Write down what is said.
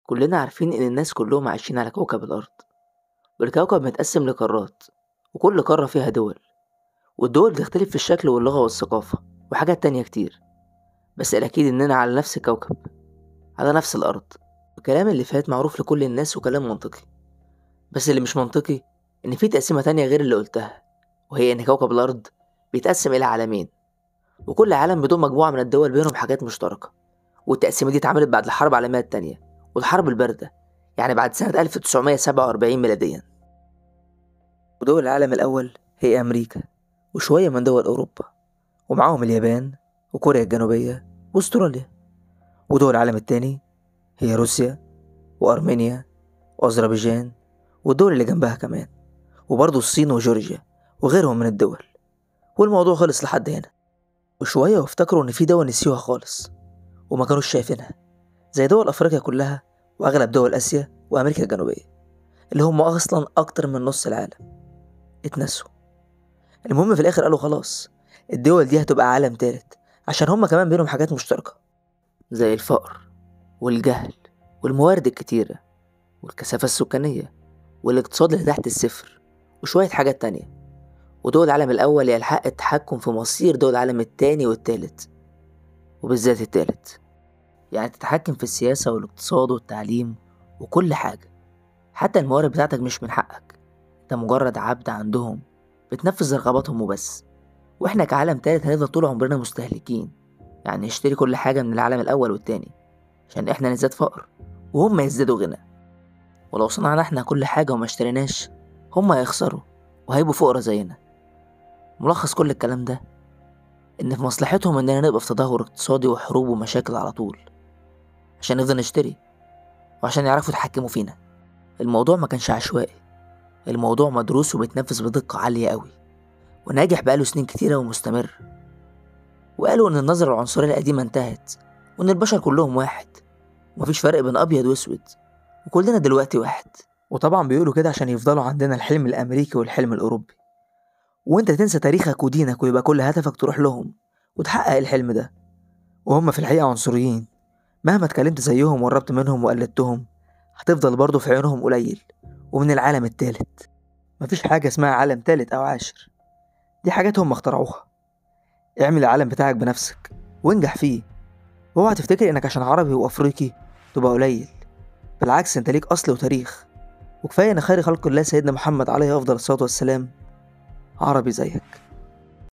كلنا عارفين إن الناس كلهم عايشين على كوكب الأرض والكوكب متقسم لقارات وكل قارة فيها دول والدول بتختلف في الشكل واللغة والثقافة وحاجات تانية كتير بس الأكيد إننا على نفس الكوكب على نفس الأرض الكلام اللي فات معروف لكل الناس وكلام منطقي بس اللي مش منطقي إن في تقسيمة تانية غير اللي قلتها وهي إن كوكب الأرض بيتقسم إلى عالمين وكل عالم بيضم مجموعة من الدول بينهم حاجات مشتركة والتقسيمة دي اتعملت بعد الحرب العالمية التانية والحرب الباردة يعني بعد سنة 1947 ميلاديا ودول العالم الأول هي أمريكا وشوية من دول أوروبا ومعاهم اليابان وكوريا الجنوبية وأستراليا ودول العالم التاني هي روسيا وأرمينيا وأذربيجان والدول اللي جنبها كمان وبرضه الصين وجورجيا وغيرهم من الدول والموضوع خلص لحد هنا وشوية وافتكروا إن في دول نسيوها خالص وما كانوش شايفينها زي دول أفريقيا كلها وأغلب دول آسيا وأمريكا الجنوبية اللي هم أصلا أكتر من نص العالم اتنسوا المهم في الآخر قالوا خلاص الدول دي هتبقى عالم تالت عشان هما كمان بينهم حاجات مشتركة زي الفقر والجهل والموارد الكتيرة والكثافة السكانية والاقتصاد اللي تحت الصفر وشوية حاجات تانية ودول العالم الأول يلحق التحكم في مصير دول العالم التاني والتالت وبالذات التالت يعني تتحكم في السياسة والاقتصاد والتعليم وكل حاجة حتى الموارد بتاعتك مش من حقك انت مجرد عبد عندهم بتنفذ رغباتهم وبس واحنا كعالم تالت هنفضل طول عمرنا مستهلكين يعني نشتري كل حاجة من العالم الأول والتاني عشان احنا نزداد فقر وهم يزدادوا غنى ولو صنعنا احنا كل حاجة وما اشتريناش هم هيخسروا وهيبقوا فقرا زينا ملخص كل الكلام ده إن في مصلحتهم إننا نبقى في تدهور اقتصادي وحروب ومشاكل على طول عشان نفضل نشتري وعشان يعرفوا يتحكموا فينا الموضوع ما كانش عشوائي الموضوع مدروس وبيتنفذ بدقة عالية قوي وناجح بقاله سنين كتيرة ومستمر وقالوا إن النظرة العنصرية القديمة انتهت وإن البشر كلهم واحد ومفيش فرق بين أبيض وأسود وكلنا دلوقتي واحد وطبعا بيقولوا كده عشان يفضلوا عندنا الحلم الأمريكي والحلم الأوروبي وانت تنسى تاريخك ودينك ويبقى كل هدفك تروح لهم وتحقق الحلم ده وهم في الحقيقة عنصريين مهما اتكلمت زيهم وقربت منهم وقلدتهم هتفضل برضه في عيونهم قليل ومن العالم التالت مفيش حاجة اسمها عالم تالت أو عاشر دي حاجات هم اخترعوها اعمل العالم بتاعك بنفسك وانجح فيه واوعى تفتكر انك عشان عربي وافريقي تبقى قليل بالعكس انت ليك اصل وتاريخ وكفايه ان خير خلق الله سيدنا محمد عليه افضل الصلاه والسلام عربي زيك